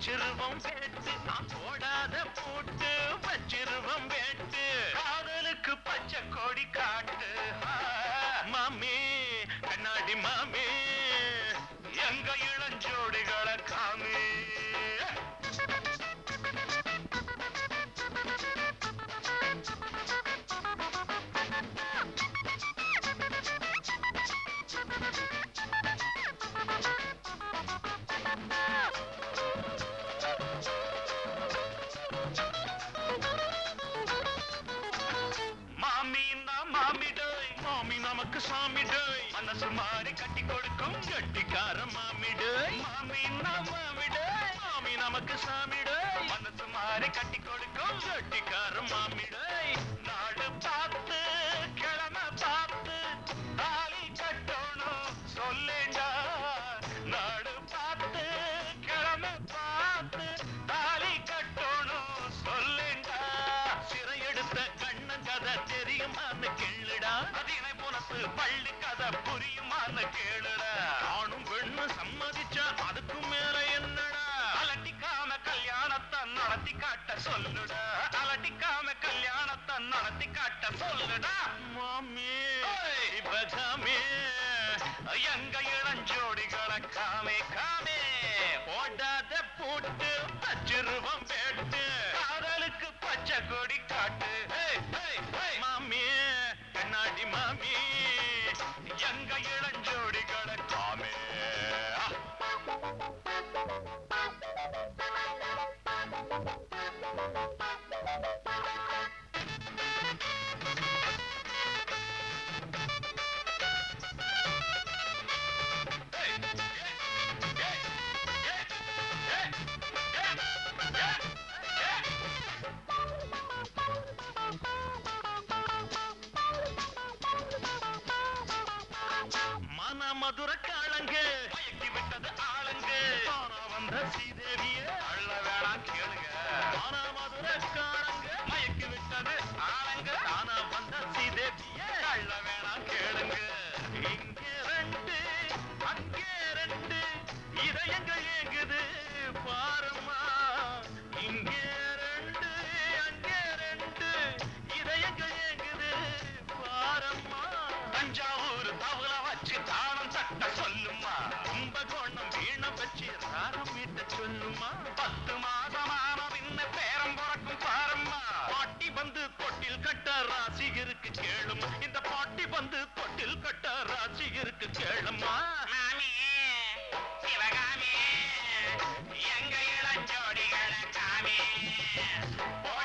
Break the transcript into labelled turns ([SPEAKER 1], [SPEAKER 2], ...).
[SPEAKER 1] வச்சிருவோம் வேட்டு நான் போடாத போட்டு வச்சிருவோம் வேட்டு காதலுக்கு பச்சை கொடி காட்டு ஆ, மாமி கண்ணாடி மாமி எங்க இளஞ்சோடிகளை காமி மாமின்னா மாமிடோய் மாமி நமக்கு சாமிடோய் மனசு மாறி கட்டி கொடுக்கும் கட்டிக்கார மாமிடோய் மாமின்னா மாமிடோய் மாமி நமக்கு சாமிடோய் மனசு மாறி கட்டி கொடுக்கும் கட்டிக்கார மாமிடோய் நாடு பார்த்து கிழமை பார்த்து தாலி கட்டணும் சொல்லேண்டா நாடு பார்த்து கிழமை பார்த்து தாலி கட்டணும் சொல்லேண்டா சிறை எடுத்த கண்ணன் கதை தெரியுமான்னு கேளுடா அதினை புனத்து பள்ளி கதை புரியுமான்னு கேளுடா ஆணும் பெண்ணு சம்மதிச்சா அதுக்கு மேல என்னடா அலட்டிக்காம கல்யாணத்தை நடத்தி காட்ட சொல்லுடா அலட்டிக்காம கல்யாணத்தை நடத்தி காட்ட சொல்லுடா மாமி பகாமே எங்க இளஞ்சோடிகளை காமே காமே போடாத போட்டு வச்சிருவம் வேட்டு காதலுக்கு பச்சை கொடி காட்டு ஏய், ஏய், ஏய். மாமி கண்ணாடி மாமி எங்க இளஞ்சோடிகளை காமே ஏய், ஏய், ஏய், ஏய், ஏய், ஏய், ஏய், ஏய். மன மதுர காளங்க மயக்கி விட்டது ஆளுங்க தானா வந்த ஸ்ரீதேவிய அள்ள வேணாம் கேளுங்க மன மதுர காளங்க மயக்கி விட்டது ஆளுங்க தானா வந்த ஸ்ரீதேவிய அள்ள வேணாம் கேளுங்க இங்க ரெண்டு அங்கே ரெண்டு இதயங்கள் ஏங்குது பாருமா இங்கே ரெண்டு அங்கே ரெண்டு இதயங்கள் ஏங்குது பாரம்மா தஞ்சாவூர் தவள வச்சு தானம் தட்ட சொல்லுமா கும்பகோணம் வீண வச்சு ராகம் மீட்ட சொல்லுமா பத்து மாதமான பின்ன பேரம் பிறக்கும் பாரம்மா பாட்டி வந்து தொட்டில் கட்ட ராசி இருக்கு கேளும் இந்த பாட்டி வந்து தொட்டில் கட்ட ராசி இருக்கு கேளுமா மாமி சிவகாமி எங்க இளஞ்சோடிகளை காமி